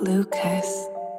Lucas.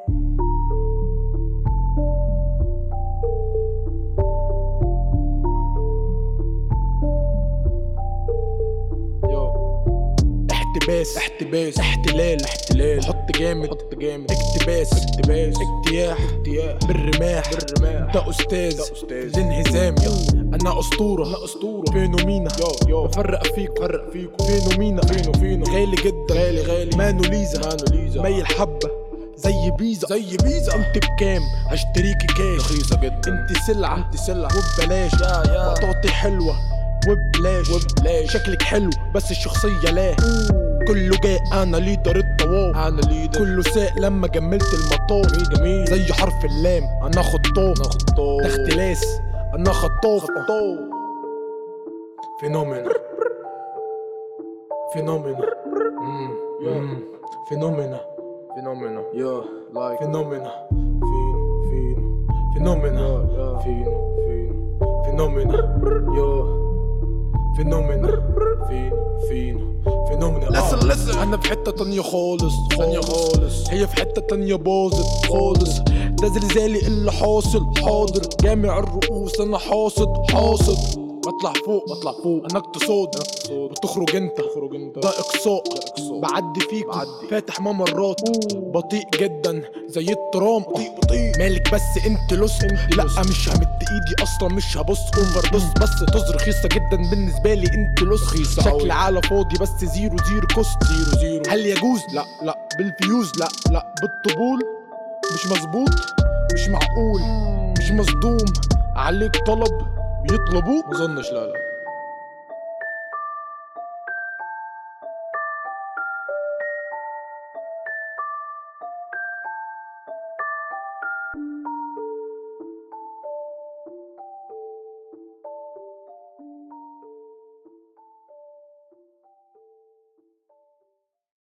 يو احتباس احتباس احتلال احتلال حط جامد حط جامد اكتباس اكتباس اجتياح اجتياح بالرماح بالرماح ده استاذ ده استاذ الانهزام انا اسطوره انا اسطوره فينو مينا يو يو بفرق فيك بفرق فيك فينو مينا فينو فينو غالي جدا غالي غالي مانو ليزا مانو ليزا ميل حبه زي بيزا زي بيزا انت بكام هشتريكي كاش رخيصه جدا انت سلعه انت سلعه وببلاش يا يا بطاطي حلوه وبلاش وبلاش شكلك حلو بس الشخصيه لا كله جاي انا ليدر الطواف انا ليدر كله ساق لما جملت المطاف جميل جميل زي حرف اللام انا خطاف انا خطاف ده اختلاس انا خطاف خطاف فينومينا فينومينا مم. مم. فينومينا فينومينا يا لايك فينومينا فينو فينو فينومينا فينو فينو فينومينا يا فينومينا فينو فينو فينومينا لسن لسن انا في حته تانية خالص تانية خالص هي في حته تانية باظت خالص ده زلزالي اللي حاصل حاضر جامع الرؤوس انا حاصد حاصد بطلع فوق بطلع فوق انا اقتصاد بتخرج انت تخرج انت ده اقصاء بعدي فيك فاتح ممرات بطيء جدا زي الترام بطيء بطيء مالك بس انت لص لا مش همد ايدي اصلا مش هبص اوفر دوس بس طز رخيصه جدا بالنسبه لي انت لص رخيصه شكل على فاضي بس زيرو زيرو كوست زيرو زيرو هل يجوز لا لا بالفيوز لا لا بالطبول مش مظبوط مش معقول مش مصدوم عليك طلب بيطلبوك مظنش لا لا